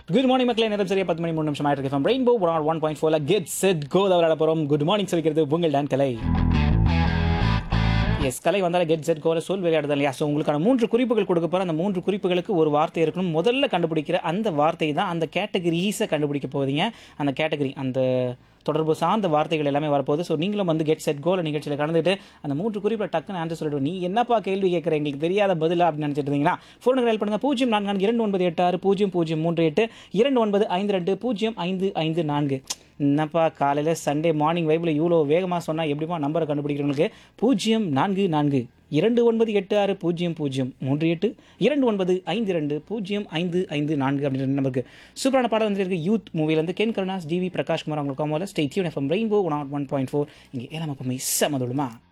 good morning மக்களே நேரம் சரியா பத்து மணி மூணு நிமிஷம் ஆயிட்டு இருக்கு ரெயின்போ ஒன் பாயிண்ட் ஃபோர்ல கெட் செட் கோ விளையாட போறோம் குட் மார்னிங் சொல்லிக்கிறது உங்கள் டான் கலை எஸ் கலை வந்தாலும் கெட் செட் கோல சொல் விளையாடுதல் இல்லையா ஸோ உங்களுக்கான மூன்று குறிப்புகள் கொடுக்க போகிற அந்த மூன்று குறிப்புகளுக்கு ஒரு வார்த்தை இருக்கணும் முதல்ல கண்டுபிடிக்கிற அந்த வார்த்தை தான் அந்த கேட்டகரிஸை கண்டுபிடிக்க போவீங்க அந்த கேட்டகரி அந்த தொடர்பு சார்ந்த வார்த்தைகள் எல்லாமே வரப்போகுது ஸோ நீங்களும் வந்து கெட் செட் கோல நிகழ்ச்சியில் கலந்துட்டு அந்த மூன்று குறிப்பில் டக்குன்னு ஆன்சர் சொல்லிடுவோம் நீ என்னப்பா கேள்வி கேட்குற எங்களுக்கு தெரியாத பதிலா அப்படின்னு நினச்சிட்டு இருந்தீங்கன்னா ஃபோனுக்கு ஹெல்ப் பண்ணுங்க பூஜ்ஜியம் நான்கு நான்கு இரண்டு ஒன்பது எட்டு ஆறு பூஜ்ஜியம் பூஜ்ஜியம் மூன்று எட்டு இரண்டு ஒன்பது ஐந்து ரெண்டு பூஜ்ஜியம் ஐந்து ஐந்து நான்கு என்னப்பா காலையில் சண்டே மார்னிங் வைப்பில் இவ்வளோ வேகமாக சொன்னால் எப்படிமா நம்பரை கண்டுபிடிக்கிறவங்களுக்கு பூஜ்ஜியம் நான்கு நான்கு இரண்டு ஒன்பது எட்டு ஆறு பூஜ்ஜியம் பூஜ்ஜியம் மூன்று எட்டு இரண்டு ஒன்பது ஐந்து ரெண்டு பூஜ்ஜியம் ஐந்து ஐந்து நான்கு அப்படின்ற நம்பருக்கு சூப்பரான பாடம் வந்துருக்கு யூத் மூவிலேருந்து கென் கருணாஸ் டிவி பிரகாஷ் குமார் அவங்களுக்கு stay tuned FM rainbow one one point four இங்கே ஏழாம் அப்போ செம்மதுமா